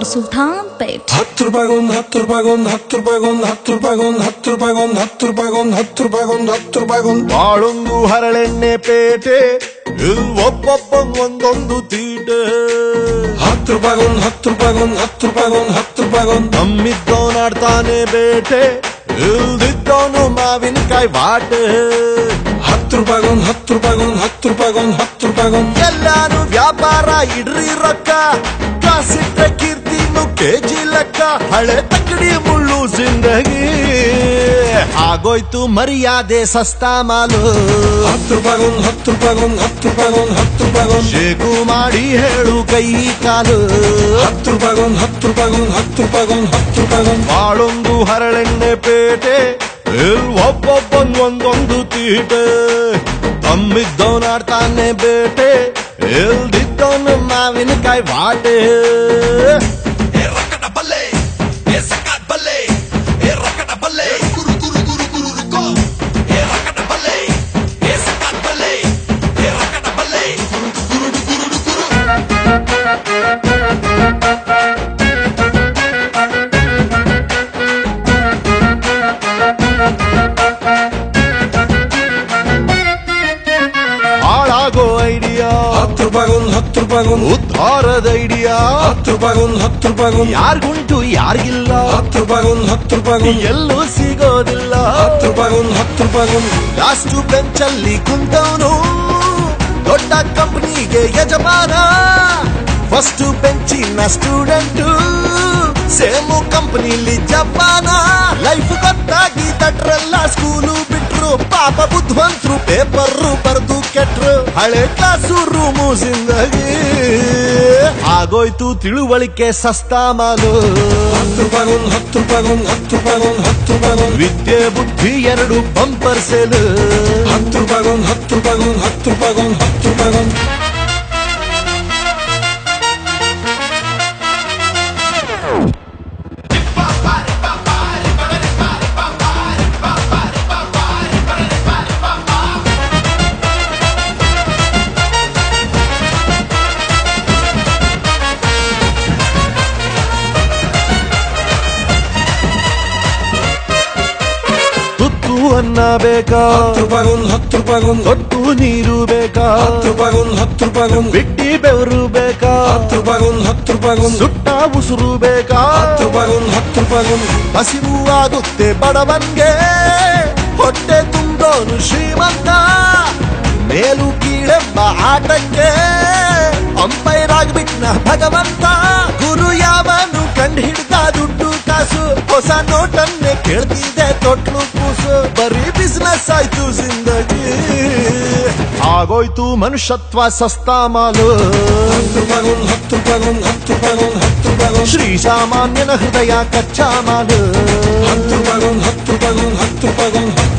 ಸುಲ್ತಾನ್ಪೇಟ್ ಹತ್ತು ರೂಪಾಯಿಗೊಂದು ಹತ್ತು ರೂಪಾಯಿಗೊಂದು ಹತ್ತು ರೂಪಾಯಿಗೊಂದು ಹತ್ತು ರೂಪಾಯಿಗೊಂದು ಹತ್ತು ರೂಪಾಯಿಗೊಂದು ಹತ್ತು ರೂಪಾಯಿಗೊಂದು ಹತ್ತು ರೂಪಾಯಿಗೊಂದು ಹತ್ತು ರೂಪಾಯಿಗೊಂದು ಬಾಳೊಂದು ಹರಳೆಣ್ಣೆ ಪೇಟೆ ಇಲ್ ಒಬ್ಬೊಬ್ಬ ಒಂದೊಂದು ತೀಟೆ ಹತ್ತು ರೂಪಾಯಿಗೊಂದು ಹತ್ತು ರೂಪಾಯಿಗೊಂದು ಹತ್ತು ರೂಪಾಯಿಗೊಂದು ಹತ್ತು ರೂಪಾಯಿಗೊಂದು ನಮ್ಮಿದ್ದವನಾಡ್ತಾನೆ ಬೇಟೆ ಇಲ್ದಿದ್ದವನು ಮಾವಿನಕಾಯಿ ಬಾಟೆ ಹತ್ತು ರೂಪಾಯಿಗೊಂದು ಹತ್ತು ರೂಪಾಯಿಗೊಂದು ಹತ್ತು ರೂಪಾಯಿಗೊಂದು ಹತ್ತು ರೂಪಾಯಿಗೊಂದು ಎಲ್ಲಾನು ವ್ಯಾಪಾರ ಇಡ್ರಿ ರೊಕ್ಕ ಕಾಸಿಟ್ಟ ಕೀರ್ತಿನು ಕೆಜಿ ಲೆಕ್ಕ ಹಳೆ ತಕ್ಕಡಿ ಮುಳ್ಳು ಜಿಂದಗಿ ಆಗೋಯ್ತು ಮರ್ಯಾದೆ ಸಸ್ತಾ ಮಾಲು ಹತ್ತು ರೂಪಾಯಿಗೊಂದು ಹತ್ತು ರೂಪಾಯಿಗೊಂದು ಹತ್ತು ರೂಪಾಯಿಗೊಂದು ಹತ್ತು ರೂಪಾಯಿಗೊಂದು ಶೇಕು ಮಾಡಿ ಹೇಳು ಕೈ ಕಾಲು ಹತ್ತು ರೂಪಾಯಿಗೊಂದು ಹತ್ತು ರೂಪಾಯಿಗೊಂದು ಹತ್ತು ರೂಪಾಯಿಗೊಂದು ಹತ್ತು ರೂಪಾಯಿಗೊಂದು ಬಾಳೊಂದು ಹರಳೆಣ್ಣೆ ಪೇಟೆ ಇಲ್ ಒಬ್ಬೊಬ್ಬನ್ ಒಂದೊಂದು ತೀಟೆ ತಮ್ಮಿದ್ದವನಾಡ್ತಾನೆ ಬೇಟೆ ಇಲ್ದಿದ್ದವನು ಮಾವಿನಕಾಯಿ ವಾಟೆ ಹಾಳಾಗೋ ಐಡಿಯಾ ಹತ್ತು ರೂಪಾಯಿಗೊಂದು ಹತ್ತು ರೂಪಾಯಿಗೊಂದು ಉದ್ಧಾರದ ಐಡಿಯಾ ಹತ್ತು ರೂಪಾಯಿಗೊಂದು ಹತ್ತು ರೂಪಾಯಿಗೊಂದು ಯಾರ್ಗುಂಟು ಯಾರಿಗಿಲ್ಲ ಹತ್ತು ರೂಪಾಯಿಗೊಂದು ಹತ್ತು ರೂಪಾಯಿಗೊಂದು ಎಲ್ಲೂ ಸಿಗೋದಿಲ್ಲ ಹತ್ತು ರೂಪಾಯಿಗೊಂದು ಹತ್ತು ರೂಪಾಯಿಗೊಂದು ಲಾಸ್ಟ್ ಬೆಂಚಲ್ಲಿ ಕುಂತವನು ದೊಡ್ಡ ಕಂಪನಿಗೆ ಯಜಮಾನ ಫಸ್ಟ್ ಬೆಂಚಿನ ಸ್ಟೂಡೆಂಟ್ ಸೇಮು ಕಂಪನಿಲಿ ಜಪಾನ ಲೈಫ್ ಗೊತ್ತಾಗಿ ತಟ್ರೆಲ್ಲ ಸ್ಕೂಲು ಬಿಟ್ರು ಪಾಪ ಬುದ್ಧವಂತರು ಪೇಪರ್ ಬರ್ದು ಕೆಟ್ರು ಹಳೆ ಕ್ಲಾಸು ರೂಮು ಜಿಂದಗಿ ಆಗೋಯ್ತು ತಿಳುವಳಿಕೆ ಸಸ್ತಾ ಮಾಲು ಹತ್ತು ರೂಪಾಯಿಗೊಂದು ಹತ್ತು ರೂಪಾಯಿಗೊಂದು ಹತ್ತು ರೂಪಾಯಿಗೊಂದು ಹತ್ತು ರೂಪಾಯಿಗೊಂದು ವಿದ್ಯೆ ಬುದ್ಧಿ ಎರಡು ಬಂಪರ್ ಸೇಲು ಹತ್ತು ರೂಪಾಯಿಗೊಂದು ಹತ್ತು ರೂಪಾಯಿಗೊಂದು ಹತ್ತು ರೂಪಾಯಿಗೊಂದು ಹತ್ತು ರೂಪಾಯಿಗೊಂದು ತುತ್ತು ಅನ್ನ ಬೇಕಾ ಹತ್ತು ರೂಪಾಯಿಗೊಂದು ಹತ್ತು ರೂಪಾಯಿಗೊಂದು ತೊಟ್ಟು ನೀರು ಬೇಕಾ ಹತ್ತು ರೂಪಾಯಿಗೊಂದು ಹತ್ತು ರೂಪಾಯಿಗೊಂದು ಬಿಟ್ಟಿ ಬೆವರು ಬೇಕಾ ಹತ್ತು ರೂಪಾಯಿಗೊಂದು ಹತ್ತು ರೂಪಾಯಿಗೊಂದು ಸುಟ್ಟ ಉಸುರು ಬೇಕಾ ಹತ್ತು ರೂಪಾಯಿಗೊಂದು ಹತ್ತು ರೂಪಾಯಿಗೊಂದು ಹಸಿರು ಆಗುತ್ತೆ ಬಡವನ್ಗೆ ಹೊಟ್ಟೆ ತುಂಬೋನು ಶ್ರೀಮಂತ ಮೇಲು ಕೀಳೆಂಬ ಆಟಕ್ಕೆ ಅಂಪೈರ್ ಆಗ್ಬಿಟ್ನ ಭಗವಂತ ಗುರು ಯಾವನು ಕಂಡು ಹಿಡ್ದ ದುಡ್ಡು ಕಾಸು ಹೊಸ ನೋಟನ್ನೇ ಕೇಳ್ತಿದೆ ತೊಟ್ಲು ಕೂಸು ಬರೀ ಬಿಸ್ನೆಸ್ ಆಯ್ತು ಜಿಂದಗಿ ಆಗೋಯ್ತು ಮನುಷ್ಯತ್ವ ಸಸ್ತಾ ಮಾಲು ಹತ್ತು ರೂಪಾಯಿಗೊಂದು ಹತ್ತು ರೂಪಾಯಿಗೊಂದು ಹತ್ತು ರೂಪಾಯಿಗೊಂದು ಹತ್ತು ರೂಪಾಯಿಗೊಂದು ಶ್ರೀ ಸಾಮಾನ್ಯನ ಹೃದಯ ಕಚ್ಚಾ ಮಾಲು ಹತ್ತು ರೂಪಾಯಿಗೊಂದು ಹತ್ತು ರೂಪಾಯಿಗೊಂದು ಹತ್ತು ರೂಪಾಯಿಗೊಂದು ಹತ್ತು